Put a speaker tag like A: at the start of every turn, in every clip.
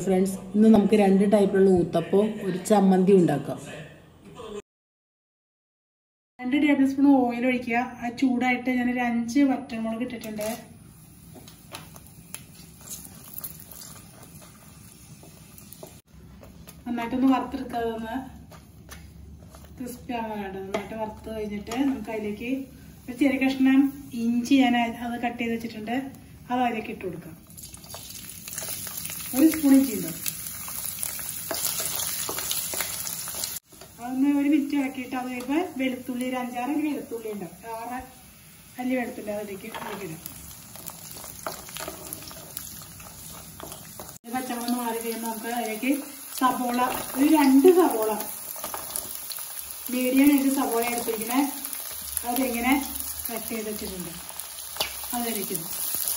A: friends ഇന്ന് നമുക്ക് രണ്ട് ടൈപ്പിലുള്ള ഊത്തപ്പവും ഒരു ചമ്മന്തി ഉണ്ടാക്കാം
B: രണ്ട് ടേബിൾ സ്പൂൺ ഓയിൽ ഒഴിക്കുക അത് ചൂടായിട്ട് ഞാനൊരു അഞ്ച് വറ്റൽമുളക് ഇട്ടിട്ടുണ്ട് നന്നായിട്ടൊന്ന് വറുത്തെടുക്കുക അതൊന്ന് ക്രിസ്പി ആവാൻ വേണ്ടത് നന്നായിട്ട് വറുത്ത് കഴിഞ്ഞിട്ട് നമുക്ക് അതിലേക്ക് ഒരു ചെറിയ കഷ്ണം ഇഞ്ചി ഞാൻ അത് കട്ട് ചെയ്ത് വെച്ചിട്ടുണ്ട് അത് അതിലേക്ക് ഇട്ട് കൊടുക്കാം ഒരു സ്പൂൺ ഇഞ്ചി ഉണ്ടാവും അതൊന്ന് ഒരു മിനിറ്റ് ഇളക്കിയിട്ട് അത് കഴിയുമ്പോൾ വെളുത്തുള്ളി ഒരു അഞ്ചാറ് അല്ലി വെളുത്തുള്ളി ഉണ്ടാവും ആറ് അല്ലി വെളുത്തുള്ളി അതിലേക്ക് ഇടാം പച്ചമുളക് മാറി കഴിയുമ്പോൾ നമുക്ക് അതിലേക്ക് സബോള ഒരു രണ്ട് സബോള മീഡിയം രണ്ട് സബോള എടുത്തിരിക്കണേ അതിങ്ങനെ കട്ട് ചെയ്ത് വെച്ചിട്ടുണ്ട് അതിരിക്കുന്നു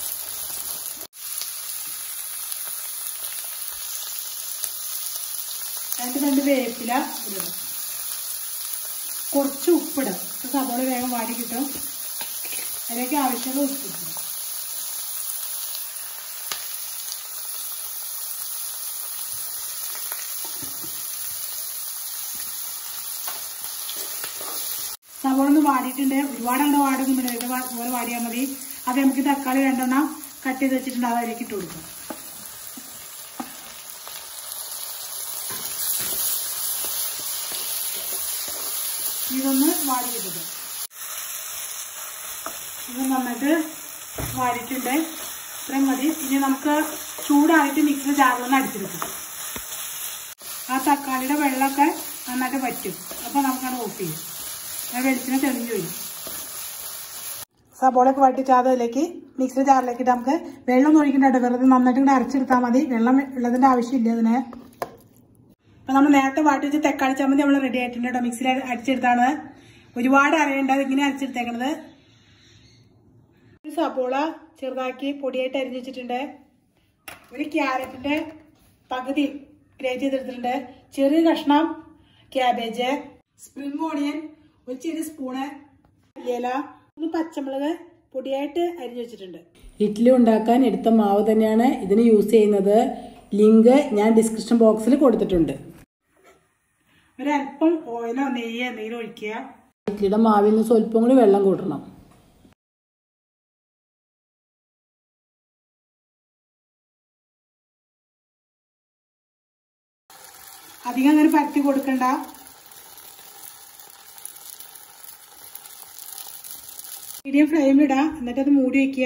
B: രണ്ട് രണ്ട് വേപ്പില ഇടണം കുറച്ച് ഉപ്പിടാം സബോള വേഗം വാടി കിട്ടും അതിലേക്ക് ആവശ്യമുള്ള ഉപ്പിടും സവോള ഒന്ന് വാടിയിട്ടുണ്ട് ഒരുപാട് അങ്ങോട്ട് വാടൊന്നും ഇടരുത് അതുപോലെ വാടിയാൽ മതി അത് നമുക്ക് തക്കാളി രണ്ടെണ്ണം കട്ട് ചെയ്ത് വെച്ചിട്ടുണ്ട് അത് അതിലേക്ക് ഇട്ട് കൊടുക്കും ഇതൊന്ന് വാടി കിട്ടുക ഇത് നന്നായിട്ട് വാടിയിട്ടുണ്ട് ഇത്രയും മതി ഇനി നമുക്ക് ചൂടായിട്ട് മിക്സിയിൽ ജാറിലൊന്ന് അടിച്ചെടുക്കും ആ തക്കാളിയുടെ വെള്ളമൊക്കെ നന്നായിട്ട് പറ്റും അപ്പോൾ നമുക്കത് ഓഫ് ചെയ്യും ആ വെളിച്ചെണ്ണ തെളിഞ്ഞു വരും സബോളയൊക്കെ വട്ടിച്ച് അതിലേക്ക് മിക്സി ജാറിലേക്ക് ഇട്ട് നമുക്ക് വെള്ളം ഒഴിക്കണ്ട വെറുതെ നന്നായിട്ട് ഇങ്ങനെ അരച്ചെടുത്താൽ മതി വെള്ളം ഉള്ളതിന്റെ ആവശ്യമില്ല അതിന് അപ്പൊ നമ്മൾ നേരത്തെ വാട്ടി വെച്ച് തക്കാളി ചമ്മന്തി നമ്മൾ റെഡി ആയിട്ടുണ്ട് കേട്ടോ മിക്സിയിൽ അടിച്ചെടുത്താണ് ഒരുപാട് അറിയണ്ട ഇങ്ങനെ അരച്ചെടുത്തേക്കണത് ഒരു സബോള ചെറുതാക്കി പൊടിയായിട്ട് അരിഞ്ഞു വെച്ചിട്ടുണ്ട് ഒരു ക്യാരറ്റിന്റെ പകുതി ഗ്രേറ്റ് ചെയ്തെടുത്തിട്ടുണ്ട് ചെറിയ കഷ്ണം ക്യാബേജ് സ്പ്രിംഗ് ഓണിയൻ ഒരു ചെറിയ സ്പൂണ് ഇല ഒന്ന് പച്ചമുളക് പൊടിയായിട്ട് അരിഞ്ഞു വെച്ചിട്ടുണ്ട്
A: ഇഡ്ഡലി ഉണ്ടാക്കാൻ എടുത്ത മാവ് തന്നെയാണ് ഇതിന് യൂസ് ചെയ്യുന്നത് ലിങ്ക് ഞാൻ ഡിസ്ക്രിപ്ഷൻ ബോക്സിൽ കൊടുത്തിട്ടുണ്ട്
B: ഒരല്പം ഓയിലോ നെയ്യോ എന്തെങ്കിലും ഒഴിക്കുക
A: ഇഡ്ഡലിയുടെ മാവിൽ നിന്ന് സ്വല്പം കൂടി വെള്ളം കൂട്ടണം
B: അധികം അങ്ങനെ പരത്തി കൊടുക്കണ്ട മീഡിയം ഫ്ലെയിമിലിടാം എന്നിട്ട് അത് മൂടി വെക്കുക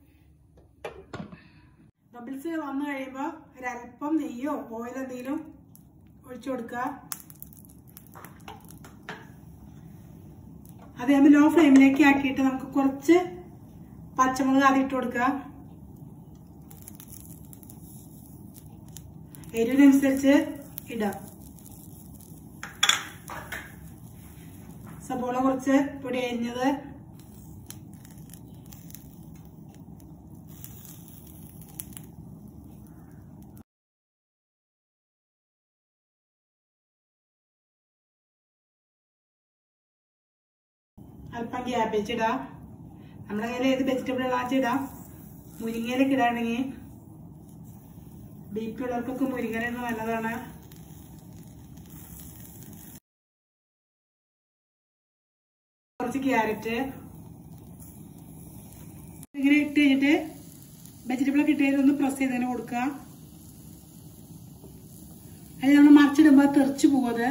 B: ബബിൾസ് വന്നു കഴിയുമ്പോൾ ഒരല്പം നെയ്യോ ഓയിൽ എന്തെങ്കിലും ഒഴിച്ചു കൊടുക്കുക അത് നമ്മൾ ലോ ഫ്ലെയിമിലേക്ക് ആക്കിയിട്ട് നമുക്ക് കുറച്ച് പച്ചമുളക് ആദ്യം ഇട്ട് കൊടുക്കുക എരിവിനനുസരിച്ച് ഇടാം സബോള കുറച്ച് പൊടി അരിഞ്ഞത് അല്പം ക്യാബേജ് ഇടാം നമ്മുടെ കയ്യിൽ ഏത് വെജിറ്റബിൾ ഇടാന്ന് ഇടാം മുരിങ്ങയിലൊക്കെ ഇടാണെങ്കിൽ ബി പി ഉള്ളവർക്കൊക്കെ മുരിങ്ങല നല്ലതാണ് കുറച്ച് ക്യാരറ്റ് ഇങ്ങനെ ഇട്ട് കഴിഞ്ഞിട്ട് വെജിറ്റബിൾ ഒക്കെ ഇട്ട് കഴിഞ്ഞിട്ട് ഒന്ന് പ്രസ് ചെയ്ത് തന്നെ കൊടുക്കുക അതിൽ നമ്മൾ മറിച്ചിടുമ്പോൾ തെറിച്ചു പോവത്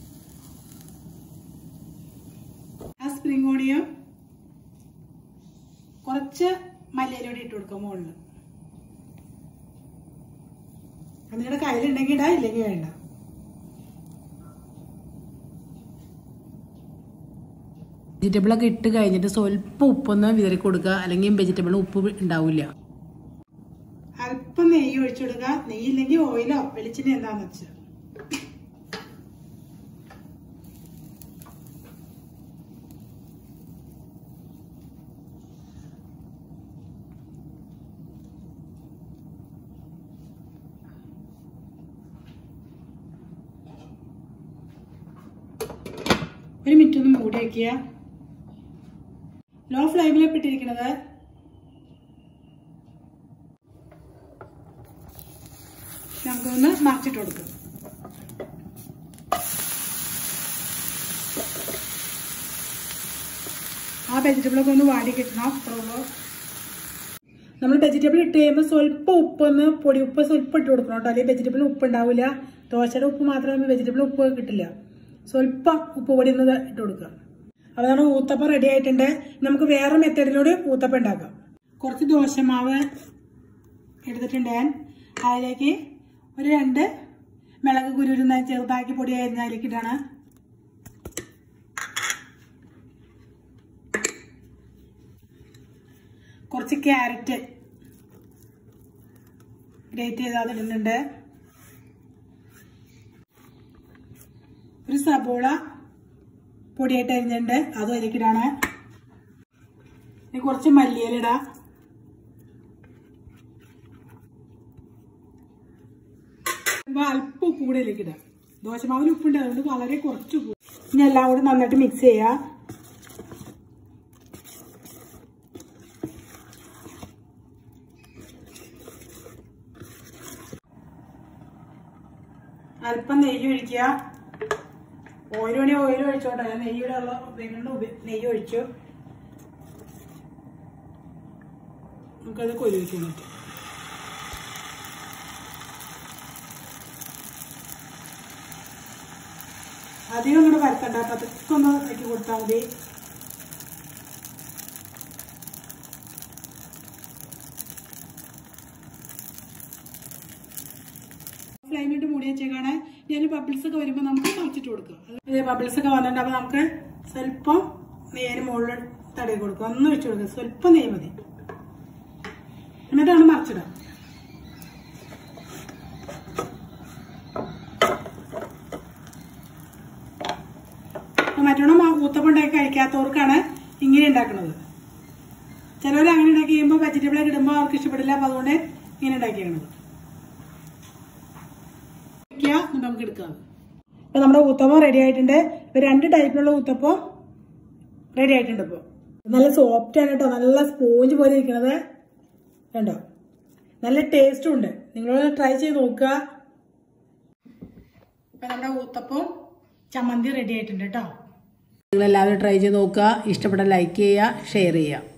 B: ആ സ്പ്രിംഗ് ഓണിയും കുറച്ച് മല്ലിയിലൂടെ ഇട്ട് കൊടുക്കുക മുകളിൽ അത് നിങ്ങളുടെ കയ്യിലുണ്ടെങ്കിൽ ഇടാ ഇല്ലെങ്കിൽ വേണ്ട
A: വെജിറ്റബിളൊക്കെ ഇട്ട് കഴിഞ്ഞിട്ട് സ്വല്പം ഉപ്പൊന്ന് വിതറി കൊടുക്കുക അല്ലെങ്കിൽ വെജിറ്റബിളിന് ഉപ്പ് ഉണ്ടാവില്ല
B: അല്പം നെയ്യ് ഒഴിച്ചു കൊടുക്കുക നെയ്യില്ലെങ്കിൽ ഓയിലോ വെളിച്ചെണ്ണ എന്താന്ന് വെച്ചാൽ ഒരു മിനിറ്റ് ഒന്ന് മൂടി വയ്ക്കുക ലോ ഫ്ലെയിമിലാണ് ഇട്ടിരിക്കുന്നത് നമുക്ക് നമുക്കൊന്ന് മറിച്ചിട്ട് കൊടുക്കാം ആ വെജിറ്റബിളൊക്കെ ഒന്ന് വാടി കിട്ടണം അത്രേ ഉള്ളൂ നമ്മൾ വെജിറ്റബിൾ ഇട്ട് കഴിയുമ്പോൾ സ്വല്പം ഉപ്പൊന്ന് പൊടി ഉപ്പ് സ്വല്പം ഇട്ട് കൊടുക്കണം കേട്ടോ അല്ലെങ്കിൽ വെജിറ്റബിൾ ഉപ്പ് ഉണ്ടാവില്ല ദോശയുടെ ഉപ്പ് മാത്രമേ വെജിറ്റബിൾ ഉപ്പ് കിട്ടില്ല സ്വല്പം ഉപ്പ് പൊടി ഒന്ന് ഇട്ട് കൊടുക്കുക അപ്പോൾ നമ്മുടെ ഊത്തപ്പം റെഡി ആയിട്ടുണ്ട് നമുക്ക് വേറെ മെത്തേഡിലൂടെ ഊത്തപ്പം ഉണ്ടാക്കാം കുറച്ച് ദോശമാവ് എടുത്തിട്ടുണ്ട് ഞാൻ അതിലേക്ക് ഒരു രണ്ട് മിളക് കുരുരുന്ന ചെറുതാക്കി പൊടി അരിഞ്ഞ അതിലേക്ക് ഇടാണ് കുറച്ച് ക്യാരറ്റ് ഗ്രേറ്റ് ചെയ്ത് അത് ഇടുന്നുണ്ട് ഒരു സബോള പൊടിയായിട്ട് അരിഞ്ഞിട്ടുണ്ട് അതും അതിലേക്കിടാണ് ഇനി കുറച്ച് മല്ലിയിലിടാം അപ്പൊ അല്പം ഉപ്പ് കൂടെ ഇതിലേക്ക് ഇടാം ദോശമാവിന് ഉപ്പുണ്ട് അതുകൊണ്ട് വളരെ കുറച്ച് ഉപ്പ് ഇനി എല്ലാം കൂടി നന്നായിട്ട് മിക്സ് ചെയ്യാം അല്പം നെയ്യ് ഒഴിക്കുക ഓയിൽ വേണി ഓയിൽ ഒഴിച്ചോട്ടെ ഞാൻ നെയ്യുടെ ഉള്ള ഉപയോഗിക്കുന്ന ഉപ- നെയ്യ് ഒഴിച്ചു നമുക്കത് കൊരുവിക്കാൻ പറ്റും അധികം ഒന്നും പരത്തണ്ട പതുക്കെ ഒന്ന് ഇറക്കി കൊടുത്താൽ മതി ഫ്ലെയിമിട്ട് മൂടി വെച്ചേക്കാണ് ഞാൻ ബബിൾസ് ഒക്കെ വരുമ്പോൾ നമുക്ക് മറിച്ചിട്ട് കൊടുക്കുക ഇത് ബബിൾസ് ഒക്കെ വന്നിട്ടുണ്ട് അപ്പോൾ നമുക്ക് സ്വല്പം നെയ്യിന് മുകളിൽ തടയി കൊടുക്കുക ഒന്ന് വെച്ച് കൊടുക്കുക സ്വല്പം നെയ്യ് മതി എന്നിട്ടാണ് മറിച്ചിടുക മറ്റോണം ഊത്തപ്പം ഉണ്ടാക്കി കഴിക്കാത്തവർക്കാണ് ഇങ്ങനെ ഉണ്ടാക്കുന്നത് ചിലവർ അങ്ങനെ ഉണ്ടാക്കി കഴിയുമ്പോൾ വെജിറ്റബിളൊക്കെ ഇടുമ്പോൾ അവർക്ക് ഇഷ്ടപ്പെടില്ല അപ്പോൾ അതുകൊണ്ട് ഇങ്ങനെ ഉണ്ടാക്കിയാണ് വെക്കുക എന്നിട്ട് നമുക്ക് എടുക്കാം ഇപ്പൊ നമ്മുടെ ഊത്തപ്പം റെഡി ആയിട്ടുണ്ട് ഇപ്പൊ രണ്ട് ടൈപ്പിലുള്ള ഊത്തപ്പം റെഡി ആയിട്ടുണ്ട് ഇപ്പോൾ നല്ല സോഫ്റ്റ് ആണ് കേട്ടോ നല്ല സ്പോഞ്ച് പോലെ ഇരിക്കണത് കണ്ടോ നല്ല ടേസ്റ്റും ഉണ്ട് നിങ്ങൾ ട്രൈ ചെയ്ത് നോക്കുക ഇപ്പൊ നമ്മുടെ ഊത്തപ്പം ചമ്മന്തി റെഡി ആയിട്ടുണ്ട് കേട്ടോ
A: നിങ്ങളെല്ലാവരും ട്രൈ ചെയ്ത് നോക്കുക ഇഷ്ടപ്പെട്ട ലൈക്ക് ചെയ്യുക ഷെയർ ചെയ്യുക